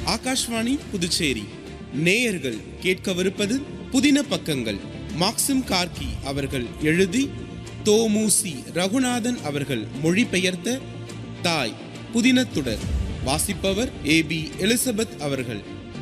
ஆகாஷ்வாணி புதுச்சேரி நேயர்கள் கேட்கவிருப்பது புதின பக்கங்கள் மாக்சிம் கார்கி அவர்கள் எழுதி தோமுசி ரகுநாதன் அவர்கள் மொழிபெயர்த்த தாய் புதினத்துடர் வாசிப்பவர் ஏ பி எலிசபெத் அவர்கள்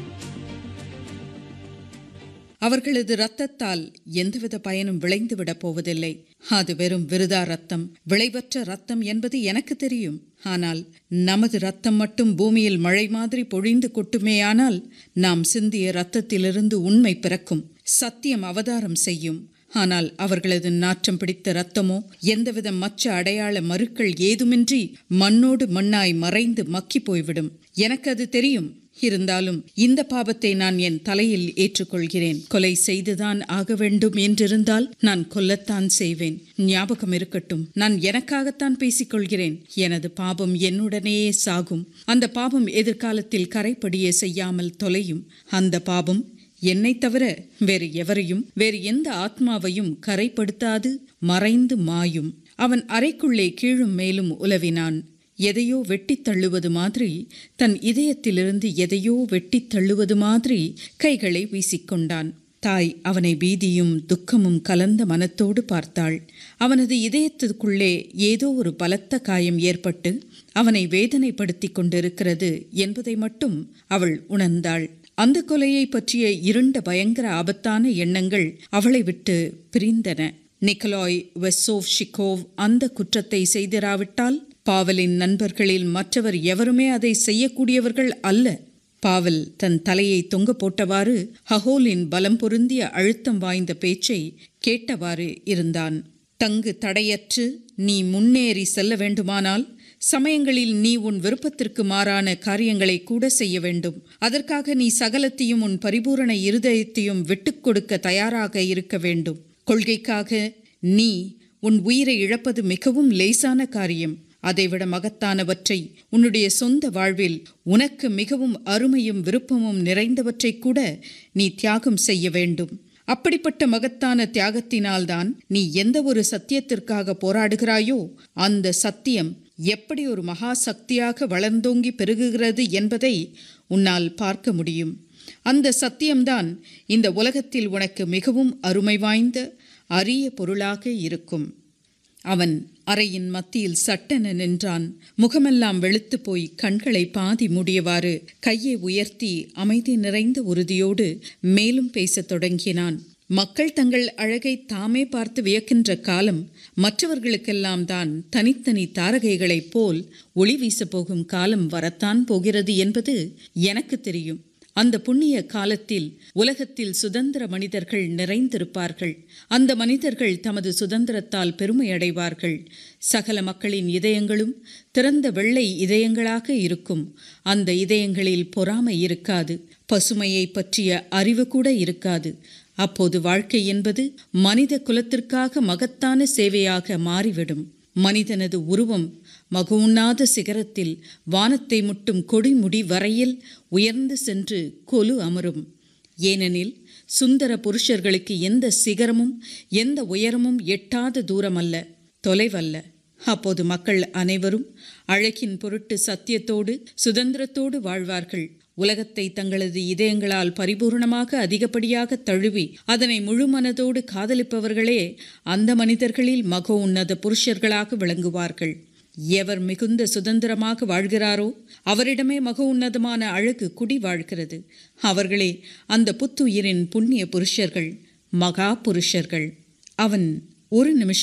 அவர்களது இரத்தத்தால் எந்தவித பயனும் விளைந்துவிடப் போவதில்லை அது வெறும் விருதா ரத்தம் விளைவற்ற ரத்தம் என்பது எனக்கு தெரியும் ஆனால் நமது ரத்தம் மட்டும் பூமியில் மழை மாதிரி பொழிந்து கொட்டுமேயானால் நாம் சிந்திய இரத்தத்திலிருந்து உண்மை பிறக்கும் சத்தியம் அவதாரம் செய்யும் ஆனால் அவர்களது நாற்றம் பிடித்த இரத்தமோ எந்தவித மச்ச அடையாள மறுக்கள் ஏதுமின்றி மண்ணோடு மண்ணாய் மறைந்து மக்கி போய்விடும் எனக்கு அது தெரியும் இருந்தாலும் இந்த பாவத்தை நான் என் தலையில் ஏற்றுக்கொள்கிறேன் கொலை செய்துதான் ஆக வேண்டும் என்றிருந்தால் நான் கொல்லத்தான் செய்வேன் ஞாபகம் இருக்கட்டும் நான் எனக்காகத்தான் பேசிக்கொள்கிறேன் எனது பாவம் என்னுடனேயே சாகும் அந்த பாவம் எதிர்காலத்தில் கரைப்படிய செய்யாமல் தொலையும் அந்த பாவம் என்னை தவிர வேறு எவரையும் வேறு எந்த ஆத்மாவையும் கரைப்படுத்தாது மறைந்து மாயும் அவன் அறைக்குள்ளே கீழும் மேலும் உலவினான் எதையோ வெட்டித் தள்ளுவது மாதிரி தன் இதயத்திலிருந்து எதையோ வெட்டித் தள்ளுவது மாதிரி கைகளை வீசிக்கொண்டான் தாய் அவனை பீதியும் துக்கமும் கலந்த மனத்தோடு பார்த்தாள் அவனது இதயத்துக்குள்ளே ஏதோ ஒரு பலத்த காயம் ஏற்பட்டு அவனை வேதனைப்படுத்தி கொண்டிருக்கிறது என்பதை மட்டும் அவள் உணர்ந்தாள் அந்த கொலையை பற்றிய இருண்ட பயங்கர ஆபத்தான எண்ணங்கள் அவளை விட்டு பிரிந்தன நிக்கலாய் வெஸ்ஸோவ் ஷிகோவ் அந்த குற்றத்தை செய்திராவிட்டால் பாவலின் நண்பர்களில் மற்றவர் எவருமே அதை செய்யக்கூடியவர்கள் அல்ல பாவல் தன் தலையை தொங்க போட்டவாறு ஹஹோலின் பலம் பொருந்திய அழுத்தம் வாய்ந்த பேச்சை கேட்டவாறு இருந்தான் தங்கு தடையற்று நீ முன்னேறி செல்ல வேண்டுமானால் சமயங்களில் நீ உன் விருப்பத்திற்கு மாறான காரியங்களை கூட செய்ய வேண்டும் அதற்காக நீ சகலத்தையும் உன் பரிபூரண இருதயத்தையும் விட்டுக் கொடுக்க தயாராக இருக்க வேண்டும் கொள்கைக்காக நீ உன் உயிரை இழப்பது மிகவும் லேசான காரியம் அதைவிட மகத்தானவற்றை உன்னுடைய சொந்த வாழ்வில் உனக்கு மிகவும் அருமையும் விருப்பமும் நிறைந்தவற்றை கூட நீ தியாகம் செய்ய வேண்டும் அப்படிப்பட்ட மகத்தான தியாகத்தினால்தான் நீ எந்த ஒரு சத்தியத்திற்காக போராடுகிறாயோ அந்த சத்தியம் எப்படி ஒரு மகா சக்தியாக வளர்ந்தோங்கி பெருகுகிறது என்பதை உன்னால் பார்க்க முடியும் அந்த சத்தியம்தான் இந்த உலகத்தில் உனக்கு மிகவும் அருமை வாய்ந்த அரிய பொருளாக இருக்கும் அவன் அறையின் மத்தியில் சட்டென நின்றான் முகமெல்லாம் வெளுத்து போய் கண்களை பாதி மூடியவாறு கையை உயர்த்தி அமைதி நிறைந்த உறுதியோடு மேலும் பேசத் தொடங்கினான் மக்கள் தங்கள் அழகை தாமே பார்த்து வியக்கின்ற காலம் மற்றவர்களுக்கெல்லாம் தான் தனித்தனி தாரகைகளைப் போல் ஒளி வீசப் போகும் காலம் வரத்தான் போகிறது என்பது எனக்கு தெரியும் அந்த புண்ணிய காலத்தில் உலகத்தில் சுதந்திர மனிதர்கள் நிறைந்திருப்பார்கள் அந்த மனிதர்கள் தமது சுதந்திரத்தால் பெருமை அடைவார்கள் சகல மக்களின் இதயங்களும் திறந்த வெள்ளை இதயங்களாக இருக்கும் அந்த இதயங்களில் பொறாமை இருக்காது பசுமையை பற்றிய அறிவு கூட இருக்காது அப்போது வாழ்க்கை என்பது மனித குலத்திற்காக மகத்தான சேவையாக மாறிவிடும் மனிதனது உருவம் மகவுண்ணாத சிகரத்தில் வானத்தை முட்டும் கொடிமுடி வரையில் உயர்ந்து சென்று கொலு அமரும் ஏனெனில் சுந்தர புருஷர்களுக்கு எந்த சிகரமும் எந்த உயரமும் எட்டாத தூரமல்ல தொலைவல்ல அப்போது மக்கள் அனைவரும் அழகின் பொருட்டு சத்தியத்தோடு சுதந்திரத்தோடு வாழ்வார்கள் உலகத்தை தங்களது இதயங்களால் பரிபூர்ணமாக அதிகப்படியாக தழுவி அதனை முழு மனதோடு காதலிப்பவர்களே அந்த மனிதர்களில் மக உன்னத புருஷர்களாக விளங்குவார்கள் எவர் மிகுந்த சுதந்திரமாக வாழ்கிறாரோ அவரிடமே மக உன்னதமான அழகு குடி வாழ்கிறது அவர்களே அந்த புத்துயிரின் புண்ணிய புருஷர்கள் மகா புருஷர்கள் அவன் ஒரு நிமிஷம்